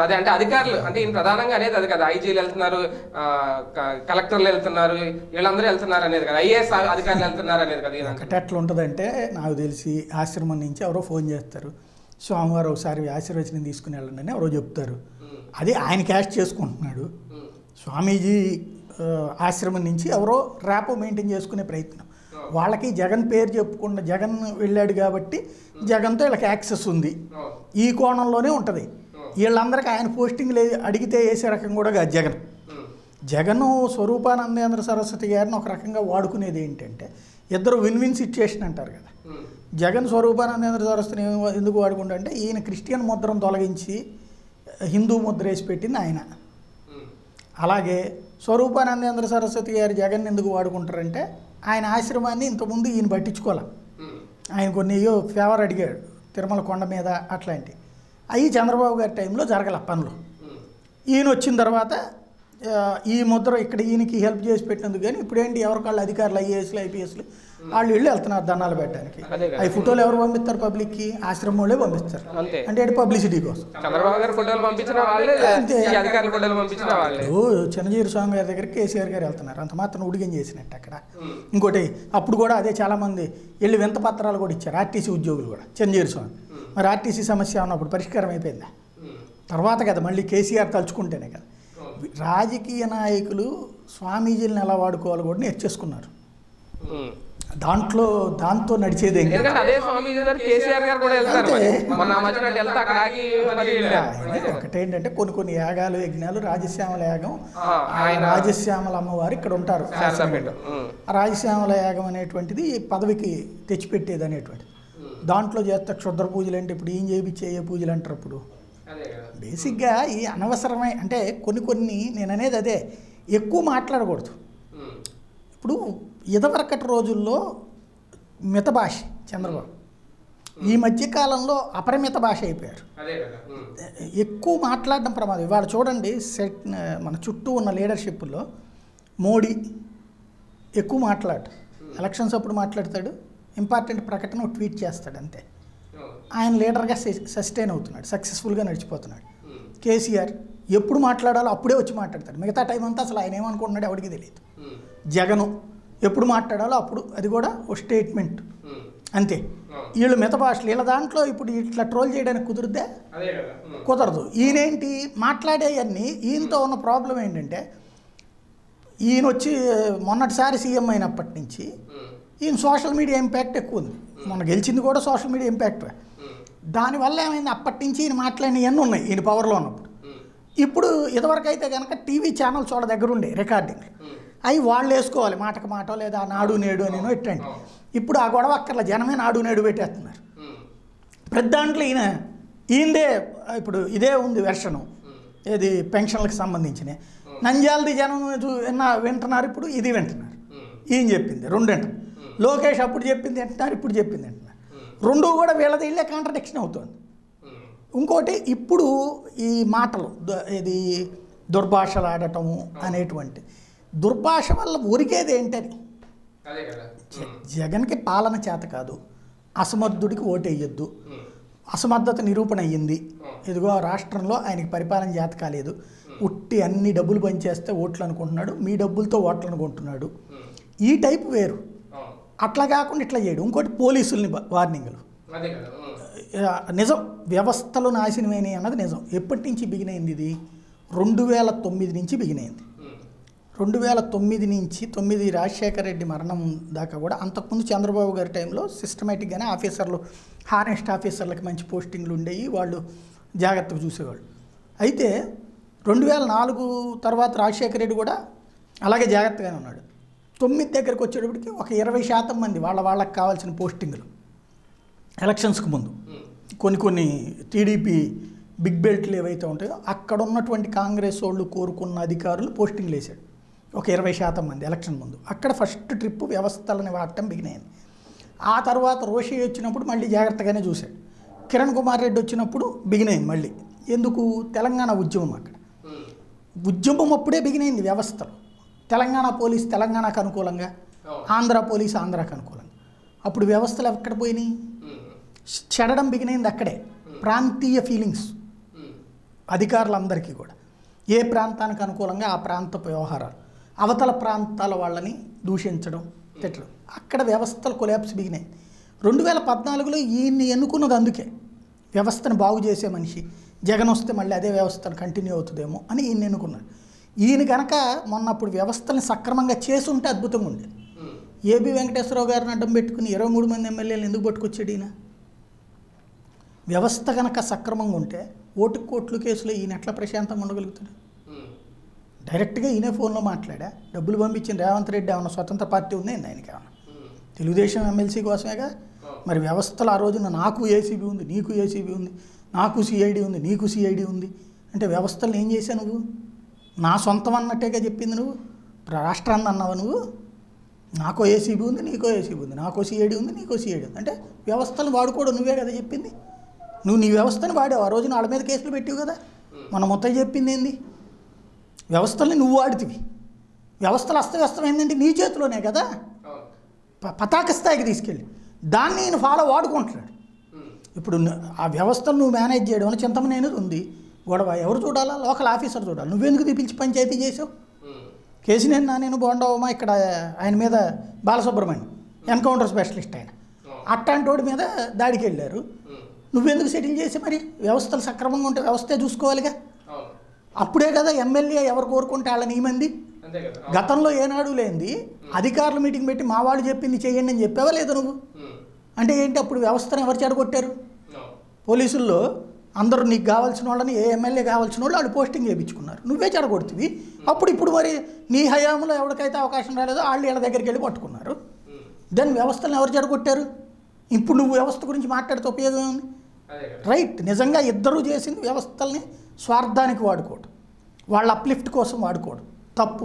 అదే అంటే అధికారులు అంటే ఈయన ప్రధానంగా అనేది అది కదా ఐజీలు వెళ్తున్నారు ఆ, క- కలెక్టర్లు వెళ్తున్నారు వీళ్ళందరూ వెళ్తున్నారు అనేది కదా ఐఏఎస్ అధికారులు వెళ్తున్నారు అనేది కదా ఈయన ఒకటి ఎట్లా ఉంటుందంటే నాకు తెలిసి ఆశ్రమం నుంచి ఎవరో ఫోన్ చేస్తారు స్వామివారు ఒకసారి ఆశీర్వచనం తీసుకుని వెళ్ళండి అని ఎవరో చెప్తారు అది ఆయన క్యాష్ చేసుకుంటున్నాడు స్వామీజీ ఆ, ఆశ్రమం నుంచి ఎవరో ర్యాపో మెయింటైన్ చేసుకునే ప్రయత్నం వాళ్ళకి జగన్ పేరు చెప్పుకుండా జగన్ వెళ్ళాడు కాబట్టి జగన్తో వీళ్ళకి యాక్సెస్ ఉంది ఈ కోణంలోనే ఉంటుంది వీళ్ళందరికీ ఆయన పోస్టింగ్ లే అడిగితే వేసే రకం కూడా కాదు జగన్ జగన్ స్వరూపానందేంద్ర సరస్వతి గారిని ఒక రకంగా వాడుకునేది ఏంటంటే ఇద్దరు విన్ విన్ సిచ్యుయేషన్ అంటారు కదా జగన్ స్వరూపానందేంద్ర సరస్వతిని ఏం- ఎందుకు వాడుకుంటా అంటే ఈయన క్రిస్టియన్ ముద్రను తొలగించి హిందూ ముద్ర వేసి పెట్టింది ఆయన అలాగే స్వరూపానందేంద్ర సరస్వతి గారు జగన్ ఎందుకు వాడుకుంటారంటే ఆయన ఆశ్రమాన్ని ఇంతకుముందు ఈయన పట్టించుకోవాలి ఆయన కొన్ని ఏయో ఫేవర్ అడిగాడు తిరుమల కొండ మీద అట్లాంటి అవి చంద్రబాబు గారి టైంలో జరగల పనులు ఈయన వచ్చిన తర్వాత ఆ, ఈ ముద్ర ఇక్కడ ఈయనకి హెల్ప్ చేసి పెట్టినందుకు కానీ ఇప్పుడు ఏంటి ఎవరికాళ్ళు అధికారులు ఐఏఎస్లు ఐపీఎస్లు వాళ్ళు వెళ్ళి వెళ్తున్నారు దండాలు పెట్టడానికి అదే కదా. అవి ఫోటోలు ఎవరు పంపిస్తారు పబ్లిక్కి ఆశ్రమం వాళ్ళే పంపిస్తారు అంతే అంటే పబ్లిసిటీ కోసం చంద్రబాబు గారు ఫోటోలు పంపించిన వాళ్ళే అంతే. ఈ అధికారుల ఫోటోలు పంపించిన వాళ్ళే ఓ చిన్నజీవి స్వామి గారి దగ్గరికి కేసీఆర్ గారు వెళ్తున్నారు అంత మాత్రం ఉడిగం చేసినట్టు అక్కడ ఇంకోటి అప్పుడు కూడా అదే చాలామంది వెళ్ళి వింత పత్రాలు కూడా ఇచ్చారు ఆర్టీసీ ఉద్యోగులు కూడా చిన్నజీవి స్వామి మరి ఆర్టీసీ సమస్య ఉన్నప్పుడు పరిష్కారం అయిపోయిందా తర్వాత కదా మళ్ళీ కేసీఆర్ తలుచుకుంటేనే కదా రాజకీయ నాయకులు స్వామీజీలను ఎలా వాడుకోవాలో కూడా నేర్చేసుకున్నారు దాంట్లో దాంతో నడిచేదేం కాదు. ఎందుకంటే అదే స్వామి గారు కేసీఆర్ గారు కూడా వెళ్తారు మరి. అంతే. మొన్న ఆ మధ్యన వెళ్తే అక్కడ ఆగి మరి ఆయన ఒకటేంటంటే కొన్ని కొన్ని యాగాలు యజ్ఞాలు రాజశ్యామల యాగం ఆ, ఆయన రాజశ్యామల అమ్మవారు ఇక్కడ ఉంటారు శాసనపేట ఉమ్. ఆ రాజశ్యామల యాగం అనేటువంటిది పదవికి తెచ్చిపెట్టేది అనేటువంటిది దాంట్లో చేస్తే క్షుద్ర పూజలు అంటే ఇప్పుడు ఏం చేయించే ఏ పూజలు అంటారు ఇప్పుడు అదే కదా బేసిక్గా ఈ అనవసరమై అంటే కొన్ని కొన్ని నేను అనేది అదే ఎక్కువ మాట్లాడకూడదు ఉమ్. ఇప్పుడు ఇదివరకటి రోజుల్లో మిత భాష చంద్రబాబు ఈ మధ్య కాలంలో అపరిమిత భాష అయిపోయారు అదే కదా ఉమ్. ఎక్కువ మాట్లాడడం ప్రమాదం ఇవాళ చూడండి సెట్ మన చుట్టూ ఉన్న లీడర్షిప్లో మోడీ ఎక్కువ మాట్లాడు ఎలక్షన్స్ అప్పుడు మాట్లాడతాడు ఇంపార్టెంట్ ప్రకటన ఒక ట్వీట్ చేస్తాడు అంతే ఉమ్. ఆయన లీడర్గా సస్టైన్ అవుతున్నాడు సక్సెస్ఫుల్గా నడిచిపోతున్నాడు ఉమ్. కేసీఆర్ ఎప్పుడు మాట్లాడాలో అప్పుడే వచ్చి మాట్లాడతాడు మిగతా టైం అంతా అసలు ఆయన ఏమనుకుంటున్నాడు ఎవరికి తెలియదు ఉమ్. జగను ఎప్పుడు మాట్లాడాలో అప్పుడు అది కూడా ఒక స్టేట్మెంట్ ఉమ్. అంతే వీళ్ళు మిత భాషలు వీళ్ళ దాంట్లో ఇప్పుడు ఇట్లా ట్రోల్ చేయడానికి కుదిరిద్దే అదే కదా ఉమ్. కుదరదు ఈయనేంటి మాట్లాడేవన్నీ ఈయనతో ఉన్న ప్రాబ్లం ఏంటంటే ఈయన వచ్చి మొన్నటిసారి సీఎం అయినప్పటి నుంచి ఉమ్. ఈయన సోషల్ మీడియా ఇంపాక్ట్ ఎక్కువ ఉంది మొన్న గెలిచింది కూడా సోషల్ మీడియా ఇంపాక్ట్ ఉమ్. దానివల్ల ఏమైంది అప్పటి నుంచి ఈయన మాట్లాడినవన్నీ ఉన్నాయి ఈయన పవర్లో ఉన్నప్పుడు ఉమ్. ఇప్పుడు ఇదివరకు అయితే కనుక టీవీ ఛానల్స్ వాళ్ళ దగ్గర ఉండే రికార్డింగ్ ఉమ్. అవి వాళ్ళు వేసుకోవాలి మాటకు మాట లేదా నాడు నేడు అని ఎట్టండి ఇప్పుడు ఆ గొడవ అక్కర్ల జనమే నాడు నేడు పెట్టేస్తున్నారు ఉమ్. ప్రతి దాంట్లో ఈయన ఈయనదే ఇప్పుడు ఇదే ఉంది వెర్షను ఏది పెన్షన్లకు సంబంధించిన నంద్యాలది జనం చూ- విన్న వింటున్నారు ఇప్పుడు ఇది వింటున్నారు ఉమ్. ఈయన చెప్పింది రెండు వింటున్నారు లోకేష్ అప్పుడు చెప్పింది వింటున్నారు ఇప్పుడు చెప్పింది వింటున్నారు రెండు కూడా వీళ్ళది ఇళ్ళే కాంట్రడిక్షన్ అవుతుంది ఉమ్. ఇంకోటి ఇప్పుడు ఈ మాటలు ద- ఇది దుర్భాషలు ఆడటము అనేటువంటి దుర్భాష వల్ల ఒరిగేది ఏంటని అదే కదా ఉమ్. జగన్కి పాలన చేత కాదు అసమర్థుడికి ఓటేయొద్దు ఉమ్. అసమర్థత నిరూపణ అయ్యింది ఇదిగో ఆ రాష్ట్రంలో ఆయనకి పరిపాలన చేత కాలేదు ఉట్టి అన్ని డబ్బులు పనిచేస్తే ఓట్లు అనుకుంటున్నాడు మీ డబ్బులతో ఓట్లు అనుకుంటున్నాడు ఉమ్. ఈ టైపు వేరు అవును. అట్లా కాకుండా ఇట్లా చేయడు ఇంకోటి పోలీసుల్ని బ- వార్నింగ్లు అదే కదా ఉమ్. ఆ, నిజం వ్యవస్థలు నాశనమైనవి అన్నది నిజం ఎప్పటి నుంచి బిగినైంది ఇది రెండు వేల తొమ్మిది నుంచి బిగినైంది ఉమ్. రెండు వేల తొమ్మిది నుంచి తొమ్మిది రాజశేఖర రెడ్డి మరణం దాకా కూడా అంతకుముందు చంద్రబాబు గారి టైంలో సిస్టమేటిక్గానే ఆఫీసర్లు హానెస్ట్ ఆఫీసర్లకి మంచి పోస్టింగ్లు ఉండేవి వాళ్ళు జాగ్రత్తగా చూసేవాళ్ళు అయితే రెండు వేల నాలుగు తర్వాత రాజశేఖర రెడ్డి కూడా అలాగే జాగ్రత్తగానే ఉన్నాడు తొమ్మిది దగ్గరికి వచ్చేటప్పటికి ఒక ఇరవై శాతం మంది వాళ్ళ వాళ్ళకి కావాల్సిన పోస్టింగ్లు ఎలక్షన్స్కి ముందు ఉమ్. కొన్ని కొన్ని టీడీపీ బిగ్ బెల్ట్లు ఏవైతే ఉంటాయో అక్కడ ఉన్నటువంటి కాంగ్రెస్ వాళ్ళు కోరుకున్న అధికారులు పోస్టింగ్లు వేశాడు ఒక ఇరవై శాతం మంది ఎలక్షన్ ముందు అక్కడ ఫస్ట్ ట్రిప్ వ్యవస్థలని వాడటం బిగినైంది ఆ తర్వాత రోషి వచ్చినప్పుడు మళ్ళీ జాగ్రత్తగానే చూశాడు కిరణ్ కుమార్ రెడ్డి వచ్చినప్పుడు బిగినైంది మళ్ళీ ఎందుకు తెలంగాణ ఉద్యమం అక్కడ ఉమ్. ఉద్యమం అప్పుడే బిగినైంది వ్యవస్థలు తెలంగాణ పోలీస్ తెలంగాణకు అనుకూలంగా అవును. ఆంధ్ర పోలీస్ ఆంధ్రాకు అనుకూలంగా అప్పుడు వ్యవస్థలు ఎక్కడ పోయినాయి ఉమ్. చెడడం బిగినైంది అక్కడే ప్రాంతీయ ఫీలింగ్స్ ఉమ్. అధికారులందరికీ కూడా ఏ ప్రాంతానికి అనుకూలంగా ఆ ప్రాంత వ్యవహారాలు అవతల ప్రాంతాల వాళ్ళని దూషించడం తిట్టడం అక్కడ వ్యవస్థలు కొలాప్స్ బిగినాయి రెండు వేల పద్నాలుగులో ఈయన్ని ఎన్నుకున్నది అందుకే వ్యవస్థను బాగు చేసే మనిషి జగన్ వస్తే మళ్ళీ అదే వ్యవస్థను కంటిన్యూ అవుతుందేమో అని ఈయన ఎన్నుకున్నాడు ఈయన కనుక మొన్న అప్పుడు వ్యవస్థని సక్రమంగా చేసి ఉంటే అద్భుతంగా ఉండేది ఉమ్. ఏబి వెంకటేశ్వరరావు గారిని అడ్డం పెట్టుకుని ఇరవై మూడు మంది ఎమ్మెల్యేలు ఎందుకు పట్టుకొచ్చాడు ఈయన వ్యవస్థ కనుక సక్రమంగా ఉంటే ఓటు కోట్లు కేసులో ఈయన ఎట్లా ప్రశాంతంగా ఉండగలుగుతాడు ఉమ్. డైరెక్ట్గా ఈయనే ఫోన్లో మాట్లాడా డబ్బులు పంపించిన రేవంత్ రెడ్డి ఏమన్నా స్వతంత్ర పార్టీ ఉంది ఏంది ఆయనకి ఏమన్నా ఉమ్. తెలుగుదేశం ఎమ్మెల్సీ కోసమేగా మరి వ్యవస్థలు ఆ రోజున నాకు ఏసీబీ ఉంది నీకు ఏసీబీ ఉంది నాకు సిఐడి ఉంది నీకు సిఐడి ఉంది అంటే వ్యవస్థలను ఏం చేశావు నువ్వు నా సొంతం అన్నట్టేగా చెప్పింది నువ్వు రాష్ట్రాన్ని అన్నావు నువ్వు నాకో ఏసీబీ ఉంది నీకో ఏసీబీ ఉంది నాకో సిఐడి ఉంది నీకో సిఐడి ఉంది అంటే వ్యవస్థను వాడుకోవడం నువ్వే కదా చెప్పింది నువ్వు నీ వ్యవస్థను వాడావు ఆ రోజున వాళ్ళ మీద కేసులు పెట్టావు కదా మన మొత్తం చెప్పింది ఏంది వ్యవస్థల్ని నువ్వు వాడితివి వ్యవస్థలు అస్తవ్యస్తమైందంటే నీ చేతిలోనే కదా అవును. ప- పతాక స్థాయికి తీసుకెళ్ళి దాన్ని నేను ఫాలో వాడుకుంటున్నాడు ఉమ్. ఇప్పుడు న- ఆ వ్యవస్థను నువ్వు మేనేజ్ చేయడం వల్ల చింతమనే అనేది ఉంది గొడవ ఎవరు చూడాలా లోకల్ ఆఫీసర్ చూడాలి నువ్వెందుకు తీపించి పంచాయతీ చేసావు ఉమ్. కేసినేని నా నేను బోండవమా ఇక్కడ ఆయన మీద బాలసుబ్రహ్మణ్యం ఎన్కౌంటర్ స్పెషలిస్ట్ ఆయన అవును. అట్లాంటి వాడి మీద దాడికి వెళ్ళారు ఉమ్. నువ్వెందుకు సెటిల్ చేసి మరి వ్యవస్థలు సక్రమంగా ఉంటే వ్యవస్థే చూసుకోవాలిగా అవును. అప్పుడే కదా ఎమ్మెల్యే ఎవరు కోరుకుంటే వాళ్ళని ఈ మంది అంతే కదా అవును. గతంలో ఏనాడు లేనిది అధికారుల మీటింగ్ పెట్టి మా వాళ్ళు చెప్పింది చేయండి అని చెప్పావా లేదా నువ్వు ఉమ్. అంటే ఏంటి అప్పుడు వ్యవస్థను ఎవరు చెడగొట్టారు అవును. పోలీసుల్లో అందరూ నీకు కావాల్సిన వాళ్ళని ఏ ఎమ్మెల్యే కావాల్సిన వాళ్ళు వాళ్ళు పోస్టింగ్ చేయించుకున్నారు నువ్వే చెడగొడుతుంది అప్పుడు ఇప్పుడు మరి నీ హయాంలో ఎవరికైతే అవకాశం రాలేదో వాళ్ళు వీళ్ళ దగ్గరికి వెళ్ళి పట్టుకున్నారు ఉమ్. దాని వ్యవస్థలను ఎవరు చెడగొట్టారు ఇప్పుడు నువ్వు వ్యవస్థ గురించి మాట్లాడితే ఉపయోగం ఉంది అదే కదా రైట్ నిజంగా ఇద్దరూ చేసింది వ్యవస్థల్ని స్వార్థానికి వాడుకోవడం వాళ్ళ అప్లిఫ్ట్ కోసం వాడుకోవడం తప్పు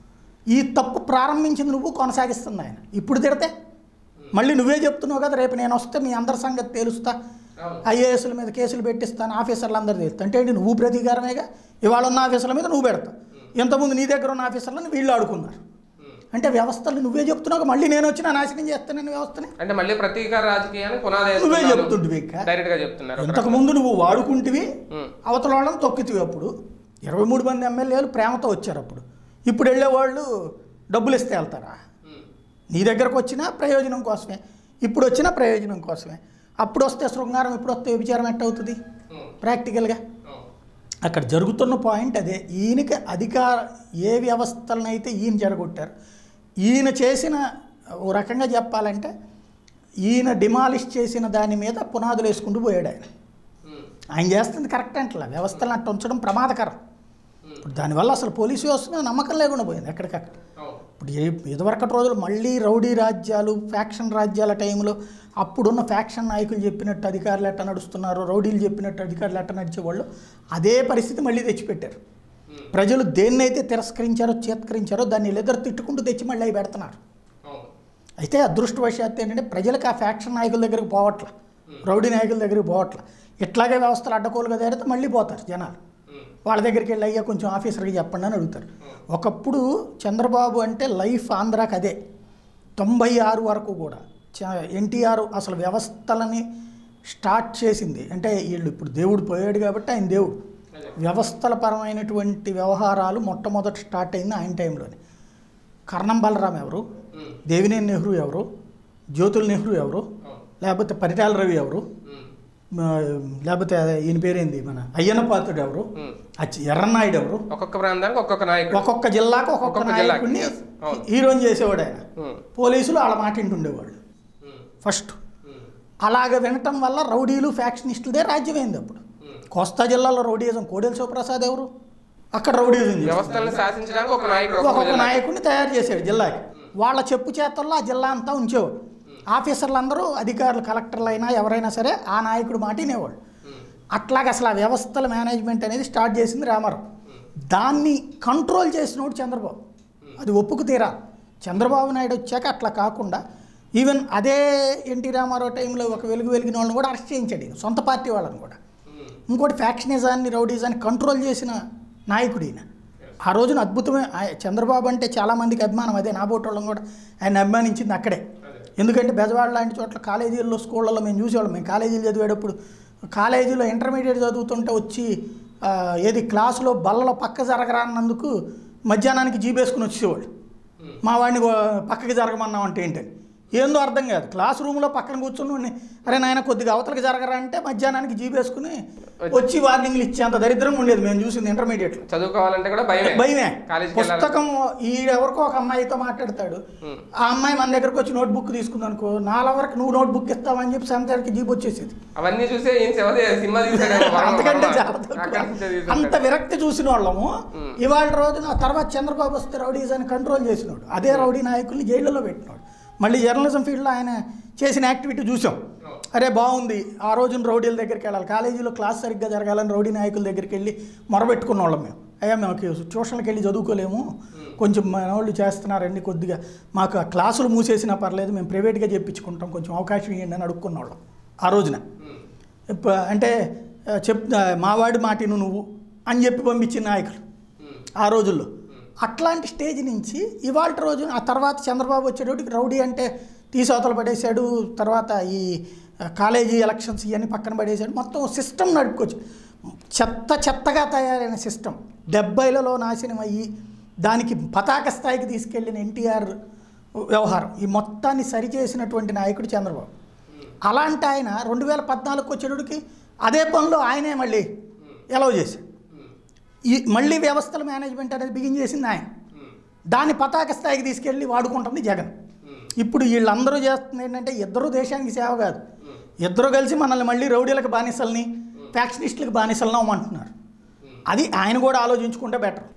ఈ తప్పు ప్రారంభించింది నువ్వు కొనసాగిస్తుంది ఆయన ఇప్పుడు తిడితే మళ్ళీ నువ్వే చెప్తున్నావు కదా రేపు నేను వస్తే మీ అందరి సంగతి తేలుస్తా అవును. ఐఏఎస్ల మీద కేసులు పెట్టిస్తాను ఆఫీసర్లు అందరు తెలుస్తా అంటే ఏంటి నువ్వు ప్రతీకారమేగా ఇవాళ ఉన్న ఆఫీసర్ల మీద నువ్వు పెడతావు ఇంతకుముందు నీ దగ్గర ఉన్న ఆఫీసర్లను వీళ్ళు ఆడుకున్నారు ఉమ్. అంటే వ్యవస్థలు నువ్వే చెప్తున్నావు కదా, మళ్ళీ నేను వచ్చినా నాశనం చేస్తానని వ్యవస్థని అంటే మళ్ళీ ప్రతీకార రాజకీయాన్ని పునాది నువ్వే వేస్తున్నారు. చెప్తుంటివి ఇంకా డైరెక్ట్ గా చెప్తున్నారు ఒక ఇంతకు ముందు నువ్వు వాడుకుంటివి ఉమ్. అవతల వాళ్ళని తొక్కితివి అప్పుడు ఇరవై మూడు మంది ఎమ్మెల్యేలు ప్రేమతో వచ్చారు అప్పుడు ఇప్పుడు వెళ్ళేవాళ్ళు డబ్బులు ఇస్తే వెళ్తారా ఉమ్. నీ దగ్గరకు వచ్చినా ప్రయోజనం కోసమే ఇప్పుడు వచ్చినా ప్రయోజనం కోసమే అప్పుడు వస్తే శృంగారం ఇప్పుడు వస్తే వ్యభిచారం ఎట్ట అవుతుంది ఉమ్. ప్రాక్టికల్గా అవును. అక్కడ జరుగుతున్న పాయింట్ అదే ఈయనకి అధికార ఏ వ్యవస్థలనైతే ఈయన జరగొట్టారు ఈయన చేసిన ఓ రకంగా చెప్పాలంటే ఈయన డిమాలిష్ చేసిన దాని మీద పునాదులు వేసుకుంటూ పోయాడు ఆయన ఉమ్. ఆయన చేస్తుంది కరెక్ట్ అంటలా వ్యవస్థలను అట్ట ఉంచడం ప్రమాదకరం ఉమ్. ఇప్పుడు దానివల్ల అసలు పోలీసు వ్యవస్థ మీద నమ్మకం లేకుండా పోయింది ఎక్కడికక్కడ అవును. ఇప్పుడు ఏ- ఇదివరకటి రోజులు మళ్ళీ రౌడీ రాజ్యాలు ఫ్యాక్షన్ రాజ్యాల టైంలో అప్పుడున్న ఫ్యాక్షన్ నాయకులు చెప్పినట్టు అధికారులు ఎట్ట నడుస్తున్నారు రౌడీలు చెప్పినట్టు అధికారులు ఎట్ట నడిచేవాళ్ళు అదే పరిస్థితి మళ్ళీ తెచ్చిపెట్టారు ఉమ్. ప్రజలు దేన్నైతే తిరస్కరించారో చేత్కరించారో దాన్ని వీళ్ళిద్దరు తిట్టుకుంటూ తెచ్చి మళ్ళీ అవి పెడుతున్నారు అవును. అయితే అదృష్టవశాత్తు ఏంటంటే ప్రజలకు ఆ ఫ్యాక్షన్ నాయకుల దగ్గరికి పోవట్ల రౌడీ నాయకుల దగ్గరికి పోవట్ల ఇట్లాగే వ్యవస్థలు అడ్డకోలుగా తేరితే మళ్ళీ పోతారు జనాలు ఉమ్. వాళ్ళ దగ్గరికి వెళ్ళి అయ్యా కొంచెం ఆఫీసర్కి చెప్పండి అని అడుగుతారు ఒకప్పుడు చంద్రబాబు అంటే లైఫ్ ఆంధ్రాకి అదే తొంభై ఆరు వరకు కూడా ఎన్టీఆర్ అసలు వ్యవస్థలని స్టార్ట్ చేసింది అంటే వీళ్ళు ఇప్పుడు దేవుడు పోయాడు కాబట్టి ఆయన దేవుడు అదే. వ్యవస్థల పరమైనటువంటి వ్యవహారాలు మొట్టమొదట స్టార్ట్ అయింది ఆయన టైంలోనే కర్ణం బలరాం ఎవరు ఉమ్. దేవినేని నెహ్రూ ఎవరు జ్యోతుల నెహ్రూ ఎవరు అవును. లేకపోతే పరిటాల రవి ఎవరు ఉమ్. ఆ, లేకపోతే ఈయన పేరేంది మన అయ్యన్న పాత్రుడు ఎవరు ఉమ్. అచ్చి ఎర్రన్నాయుడు ఎవరు ఒక్కొక్క ప్రాంతానికి ఒక్కొక్క నాయకుడు ఒక్కొక్క జిల్లాకు ఒక్కొక్క ఒక్కొక్క జిల్లాకి, నాయకుడిని yes. అవును. హీరోని చేసేవాడు ఆయన ఉమ్. పోలీసులు వాళ్ళ మాట ఇంటుండేవాళ్ళు ఉమ్. ఫస్ట్ ఉమ్. అలాగ వినటం వల్ల రౌడీలు ఫ్యాక్షనిస్టులదే రాజ్యమైంది అప్పుడు ఉమ్. కోస్తా జిల్లాలో రౌడీయిజం కోడెల శివప్రసాద్ ఎవరు అక్కడ రౌడీయిజం చేశారు. వ్యవస్థలను శాసించడానికి ఒక నాయకుడు ఒక్కొక్క ఒక్కొక్క జిల్లా. నాయకుడిని తయారు చేశాడు జిల్లాకి వాళ్ళ చెప్పు చేతల్లో ఆ జిల్లా అంతా ఉంచేవాడు ఆఫీసర్లు అధికారులు కలెక్టర్లు అయినా ఎవరైనా సరే ఆ నాయకుడు మాట వినేవాళ్ళు ఉమ్. అట్లాగ అసలు ఆ వ్యవస్థల మేనేజ్మెంట్ అనేది స్టార్ట్ చేసింది రామారావు దాన్ని కంట్రోల్ చేసినోడు చంద్రబాబు అది ఒప్పుకు తీరా చంద్రబాబు నాయుడు వచ్చాక అట్లా కాకుండా ఈవెన్ అదే ఎన్టీ రామారావు టైంలో ఒక వెలుగు వెలిగిన వాళ్ళని కూడా అరెస్ట్ చేయించాడు ఈయన, సొంత పార్టీ వాళ్ళని కూడా ఉమ్. ఇంకోటి ఫ్యాక్షనిజాన్ని రౌడీజాన్ని కంట్రోల్ చేసిన నాయకుడు ఈయన ఆ రోజున అద్భుతమే ఆయ- చంద్రబాబు అంటే చాలామందికి అభిమానం అదే నా బోటోళ్ళం కూడా ఆయన అభిమానించింది అక్కడే అదే. ఎందుకంటే బెజవాడ లాంటి చోట్ల కాలేజీల్లో స్కూళ్ళల్లో మేము చూసేవాళ్ళం మేము కాలేజీలు చదివేటప్పుడు కాలేజీలో ఇంటర్మీడియట్ చదువుతుంటే వచ్చి ఆ, ఏది క్లాసులో బల్లలో పక్క జరగరా అన్నందుకు మధ్యాహ్నానికి జీబేసుకుని వచ్చేవాళ్ళు మా వాడిని గో- పక్కకి జరగమన్నాం అంటే ఏంటని ఏందో అర్థం కాదు క్లాస్ రూమ్లో పక్కన కూర్చుని వాడిని, అరే నాయన కొద్దిగా అవతలకి జరగరా అంటే మధ్యాహ్నానికి జీబేసుకుని వచ్చి వార్నింగ్లు ఇచ్చేంత దరిద్రంగా ఉండేది మేము చూసింది ఇంటర్మీడియట్లో చదువుకోవాలంటే కూడా భయమే భయమే కాలేజీకి వెళ్ళాలి పుస్తకం ఈడెవరికో ఒక అమ్మాయితో మాట్లాడతాడు ఉమ్. ఆ అమ్మాయి మన దగ్గరకు వచ్చి నోట్ బుక్ తీసుకుంది అనుకో నాలుగు వరకు నువ్వు నోట్ బుక్ ఇస్తావని చెప్పి సంతానికి జీబు వచ్చేసేది అవన్నీ చూసే ఏం చెవదే సినిమా తీసాడేమో వర్మ, అంతకంటే వర్మ. చాలా తక్కువ. అక్కడి నుంచే తీసుంటాడు. అంత విరక్తి చూసిన వాళ్ళము ఉమ్. ఇవాళ రోజున ఆ తర్వాత చంద్రబాబు వస్తే రౌడీస్ అని కంట్రోల్ చేసినాడు అదే రౌడీ నాయకుల్ని జైళ్ళలో పెట్టినాడు మళ్ళీ జర్నలిజం ఫీల్డ్లో ఆయన చేసిన యాక్టివిటీ చూసాం అరే బాగుంది ఆ రోజున రౌడీల దగ్గరికి వెళ్ళాలి కాలేజీలో క్లాస్ సరిగ్గా జరగాలని రౌడీ నాయకుల దగ్గరికి వెళ్ళి మొరబెట్టుకున్న వాళ్ళం మేము అయ్యా మేము ట్యూషన్కి వెళ్ళి చదువుకోలేము కొంచెం మన వాళ్ళు చేస్తున్నారండి కొద్దిగా మాకు ఆ క్లాసులు మూసేసినా పర్లేదు మేము ప్రైవేట్గా చెప్పించుకుంటాం కొంచెం అవకాశం ఇవ్వండి అని అడుక్కున్న వాళ్ళం ఆ రోజున ఉమ్. ఇప్ప- అంటే ఆ, చెప్ ఆ, మావాడి మాటిను నువ్వు అని చెప్పి పంపించిన నాయకులు ఉమ్. ఆ రోజుల్లో అట్లాంటి స్టేజ్ నుంచి ఇవాళ రోజు ఆ తర్వాత చంద్రబాబు వచ్చేటప్పటికి రౌడీ అంటే తీసవతలు పడేశాడు తర్వాత ఈ ఆ, కాలేజీ ఎలక్షన్స్ ఇవన్నీ పక్కన పడేశాడు మొత్తం సిస్టమ్ నడుపుకోవచ్చు చెత్త చెత్తగా తయారైన సిస్టమ్ డెబ్బైలలో నాశనం అయ్యి దానికి పతాక స్థాయికి తీసుకెళ్ళిన ఎన్టీఆర్ వ్యవహారం ఈ మొత్తాన్ని సరిచేసినటువంటి నాయకుడు చంద్రబాబు అలాంటి ఆయన రెండు వేల పద్నాలుగుకి వచ్చేటప్పటికి అదే పనిలో ఆయనే మళ్ళీ ఎలవ్ చేశాడు ఉమ్. ఈ మళ్ళీ వ్యవస్థల మేనేజ్మెంట్ అనేది బిగిన్ చేసింది ఆయన ఉమ్. దాన్ని పతాక స్థాయికి తీసుకెళ్ళి వాడుకుంటుంది జగన్ ఉమ్. ఇప్పుడు వీళ్ళందరూ చేస్తుంది ఏంటంటే ఇద్దరు దేశానికి సేవ కాదు ఉమ్. ఇద్దరు కలిసి మనల్ని మళ్ళీ రౌడీలకు బానిసల్ని ఫ్యాక్షనిస్టులకు బానిసలను అమ్మంటున్నారు ఉమ్. అది ఆయన కూడా ఆలోచించుకుంటే బెటర్